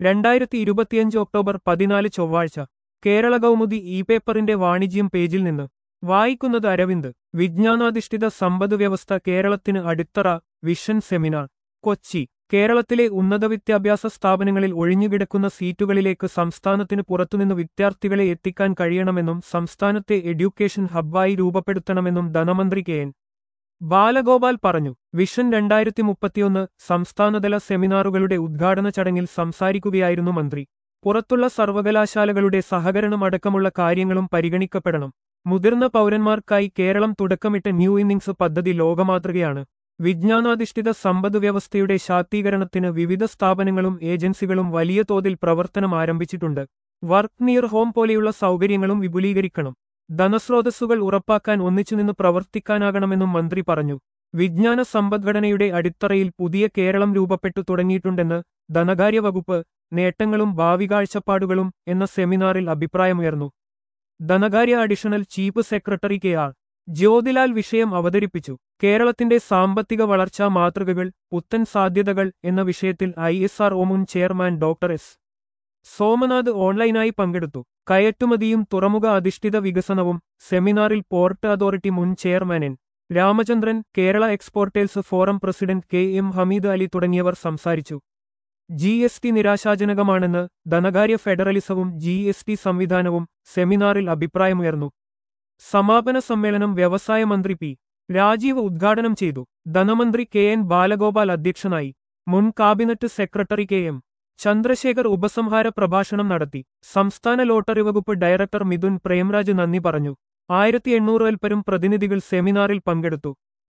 രണ്ടായിരത്തി ഇരുപത്തിയഞ്ച് ഒക്ടോബർ പതിനാല് ചൊവ്വാഴ്ച കേരള കൗമുദി ഇ പേപ്പറിന്റെ വാണിജ്യം പേജിൽ നിന്ന് വായിക്കുന്നത് അരവിന്ദ് വിജ്ഞാനാധിഷ്ഠിത സമ്പദ് വ്യവസ്ഥ കേരളത്തിന് അടിത്തറ വിഷൻ സെമിനാർ കൊച്ചി കേരളത്തിലെ ഉന്നത വിദ്യാഭ്യാസ സ്ഥാപനങ്ങളിൽ ഒഴിഞ്ഞുകിടക്കുന്ന സീറ്റുകളിലേക്ക് സംസ്ഥാനത്തിന് പുറത്തുനിന്ന് വിദ്യാർത്ഥികളെ എത്തിക്കാൻ കഴിയണമെന്നും സംസ്ഥാനത്തെ എഡ്യൂക്കേഷൻ ഹബ്ബായി രൂപപ്പെടുത്തണമെന്നും ധനമന്ത്രി കെ എൻ ബാലഗോപാൽ പറഞ്ഞു വിഷൻ രണ്ടായിരത്തി മുപ്പത്തിയൊന്ന് സംസ്ഥാനതല സെമിനാറുകളുടെ ഉദ്ഘാടന ചടങ്ങിൽ സംസാരിക്കുകയായിരുന്നു മന്ത്രി പുറത്തുള്ള സർവകലാശാലകളുടെ സഹകരണം അടക്കമുള്ള കാര്യങ്ങളും പരിഗണിക്കപ്പെടണം മുതിർന്ന പൗരന്മാർക്കായി കേരളം തുടക്കമിട്ട ന്യൂ ഇന്നിംഗ്സ് പദ്ധതി ലോകമാതൃകയാണ് വിജ്ഞാനാധിഷ്ഠിത സമ്പദ് വ്യവസ്ഥയുടെ ശാക്തീകരണത്തിന് വിവിധ സ്ഥാപനങ്ങളും ഏജൻസികളും വലിയ തോതിൽ പ്രവർത്തനം ആരംഭിച്ചിട്ടുണ്ട് വർക്ക് നിയർ ഹോം പോലെയുള്ള സൗകര്യങ്ങളും വിപുലീകരിക്കണം ധനസ്രോതസ്സുകൾ ഉറപ്പാക്കാൻ ഒന്നിച്ചുനിന്ന് പ്രവർത്തിക്കാനാകണമെന്നും മന്ത്രി പറഞ്ഞു വിജ്ഞാന സമ്പദ്ഘടനയുടെ അടിത്തറയിൽ പുതിയ കേരളം രൂപപ്പെട്ടു തുടങ്ങിയിട്ടുണ്ടെന്ന് ധനകാര്യ വകുപ്പ് നേട്ടങ്ങളും ഭാവി കാഴ്ചപ്പാടുകളും എന്ന സെമിനാറിൽ അഭിപ്രായമുയർന്നു ധനകാര്യ additional chief secretary K R Jyothilal വിഷയം അവതരിപ്പിച്ചു കേരളത്തിന്റെ സാമ്പത്തിക വളർച്ചാ മാതൃകകൾ പുത്തൻ സാധ്യതകൾ എന്ന വിഷയത്തിൽ ഐ എസ് ആർ ഒ മുൻ ചെയർമാൻ ഡോക്ടർ എസ് സോമനാഥ് ഓൺലൈനായി പങ്കെടുത്തു കയറ്റുമതിയും തുറമുഖ അധിഷ്ഠിത വികസനവും സെമിനാറിൽ പോർട്ട് അതോറിറ്റി മുൻ chairman N Ramachandran Kerala exporters forum president K M Hameed Ali തുടങ്ങിയവർ സംസാരിച്ചു ജി എസ് ടി നിരാശാജനകമാണെന്ന് ധനകാര്യ ഫെഡറലിസവും ജി എസ് ടി സംവിധാനവും സെമിനാറിൽ അഭിപ്രായമുയർന്നു സമാപന സമ്മേളനം വ്യവസായ മന്ത്രി പി രാജീവ് ഉദ്ഘാടനം ചെയ്തു ധനമന്ത്രി കെ എൻ ബാലഗോപാൽ അധ്യക്ഷനായി മുൻ cabinet secretary K M Chandrasekhar ഉപസംഹാര പ്രഭാഷണം നടത്തി സംസ്ഥാന ലോട്ടറി വകുപ്പ് ഡയറക്ടർ മിഥുൻ പ്രേംരാജ് നന്ദി പറഞ്ഞു ആയിരത്തി എണ്ണൂറിൽപ്പരും പ്രതിനിധികൾ സെമിനാറിൽ പങ്കെടുത്തു